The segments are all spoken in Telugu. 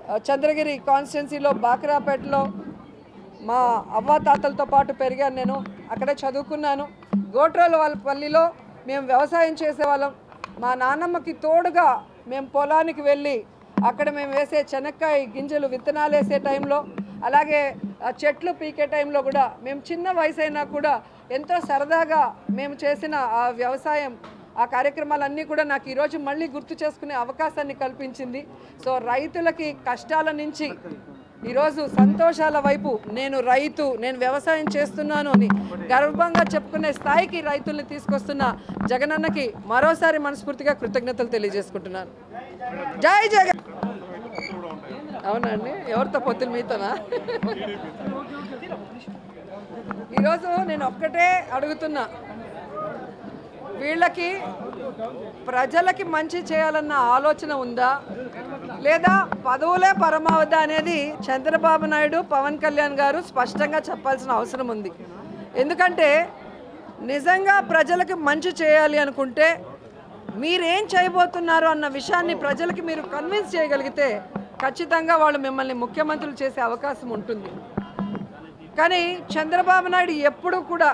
ఆ, చంద్రగిరి కాన్స్టిట్యున్సీలో బాక్రాపేటలో మా అవ్వ తాతలతో పాటు పెరిగాను నేను అక్కడే చదువుకున్నాను గోట్రోల వాళ్ళ పల్లిలో మేము వ్యవసాయం చేసేవాళ్ళం మా నాన్నమ్మకి తోడుగా మేము పొలానికి వెళ్ళి అక్కడ మేము వేసే చెనక్కాయ గింజలు విత్తనాలు వేసే టైంలో అలాగే ఆ చెట్లు పీకే టైంలో కూడా మేము చిన్న వయసు అయినా కూడా ఎంతో సరదాగా మేము చేసిన ఆ వ్యవసాయం ఆ కార్యక్రమాలన్నీ కూడా నాకు ఈరోజు మళ్ళీ గుర్తు చేసుకునే అవకాశాన్ని కల్పించింది సో రైతులకి కష్టాల నుంచి ఈరోజు సంతోషాల వైపు నేను రైతు నేను వ్యవసాయం చేస్తున్నాను అని గర్వంగా చెప్పుకునే స్థాయికి రైతుల్ని తీసుకొస్తున్న జగనన్నకి మరోసారి మనస్ఫూర్తిగా కృతజ్ఞతలు తెలియజేసుకుంటున్నాను జై జగన్ అవునండి ఎవరితో పొత్తులు మీతోనా ఈరోజు నేను ఒక్కటే అడుగుతున్నా వీళ్ళకి ప్రజలకి మంచి చేయాలన్న ఆలోచన ఉందా లేదా పదవులే పరమావధి అనేది చంద్రబాబు నాయుడు పవన్ కళ్యాణ్ గారు స్పష్టంగా చెప్పాల్సిన అవసరం ఉంది ఎందుకంటే నిజంగా ప్రజలకు మంచి చేయాలి అనుకుంటే మీరేం చేయబోతున్నారు అన్న విషయాన్ని ప్రజలకి మీరు కన్విన్స్ చేయగలిగితే ఖచ్చితంగా వాళ్ళు మిమ్మల్ని ముఖ్యమంత్రులు చేసే అవకాశం ఉంటుంది కానీ చంద్రబాబు నాయుడు ఎప్పుడూ కూడా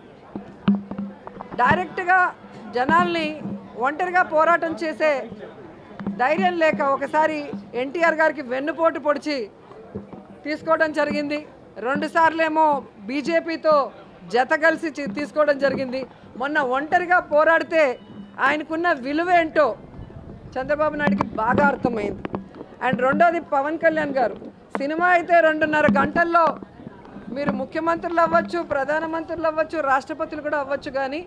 డైరెక్ట్గా జనాల్ని ఒంటరిగా పోరాటం చేసే ధైర్యం లేక ఒకసారి ఎన్టీఆర్ గారికి వెన్నుపోటు పొడిచి తీసుకోవడం జరిగింది రెండుసార్లు ఏమో బీజేపీతో జత కలిసి చి- తీసుకోవడం జరిగింది మొన్న ఒంటరిగా పోరాడితే ఆయనకున్న విలువ ఏంటో చంద్రబాబు నాయుడుకి బాగా అర్థమైంది అండ్ రెండోది పవన్ కళ్యాణ్ గారు సినిమా అయితే రెండున్నర గంటల్లో మీరు ముఖ్యమంత్రులు అవ్వచ్చు ప్రధానమంత్రులు అవ్వచ్చు రాష్ట్రపతులు కూడా అవ్వచ్చు కానీ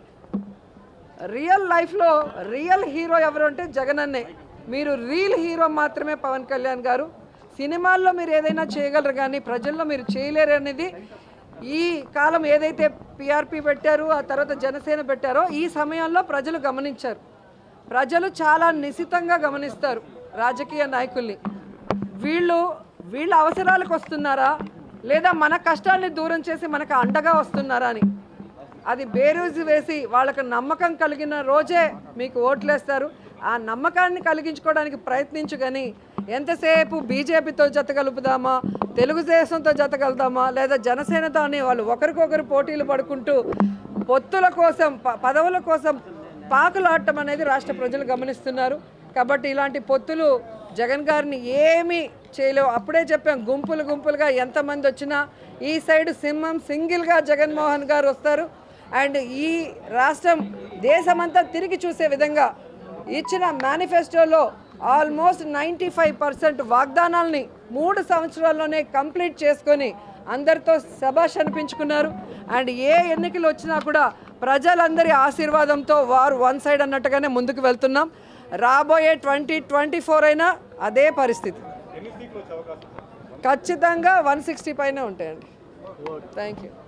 రియల్ లైఫ్లో రియల్ హీరో ఎవరు అంటే జగన్ అన్నే మీరు రియల్ హీరో మాత్రమే పవన్ కళ్యాణ్ గారు సినిమాల్లో మీరు ఏదైనా చేయగలరు కానీ ప్రజల్లో మీరు చేయలేరు అనేది ఈ కాలం ఏదైతే పిఆర్పి పెట్టారో ఆ తర్వాత జనసేన పెట్టారో ఈ సమయంలో ప్రజలు గమనించారు ప్రజలు చాలా నిశితంగా గమనిస్తారు రాజకీయ నాయకుల్ని వీళ్ళు వీళ్ళ అవసరాలకు వస్తున్నారా లేదా మన కష్టాల్ని దూరం చేసి మనకు అండగా వస్తున్నారా అని అది బేరోజు వేసి వాళ్ళకి నమ్మకం కలిగిన రోజే మీకు ఓట్లేస్తారు ఆ నమ్మకాన్ని కలిగించుకోవడానికి ప్రయత్నించు కానీ ఎంతసేపు బీజేపీతో జత కలుపుదామా తెలుగుదేశంతో జత కలుద్దామా లేదా జనసేనతో అని వాళ్ళు ఒకరికొకరు పోటీలు పడుకుంటూ పొత్తుల కోసం ప- పదవుల కోసం పాకులాడటం అనేది రాష్ట్ర ప్రజలు గమనిస్తున్నారు కాబట్టి ఇలాంటి పొత్తులు జగన్ గారిని ఏమీ చేయలేవు అప్పుడే చెప్పాం గుంపులు గుంపులుగా ఎంతమంది వచ్చినా ఈ సైడ్ సింహం సింగిల్గా జగన్మోహన్ గారు వస్తారు అండ్ ఈ రాష్ట్రం దేశమంతా తిరిగి చూసే విధంగా ఇచ్చిన మేనిఫెస్టోలో ఆల్మోస్ట్ నైంటీ ఫైవ్ పర్సెంట్ వాగ్దానాల్ని మూడు సంవత్సరాల్లోనే కంప్లీట్ చేసుకొని అందరితో శభాష్ అనిపించుకున్నారు అండ్ ఏ ఎన్నికలు వచ్చినా కూడా ప్రజలందరి ఆశీర్వాదంతో వారు వన్ సైడ్ అన్నట్టుగానే ముందుకు వెళ్తున్నాం రాబోయే ట్వంటీ ట్వంటీ ఫోర్ అయినా అదే పరిస్థితి ఖచ్చితంగా వన్ సిక్స్టీ పైనే ఉంటాయండి థ్యాంక్ యూ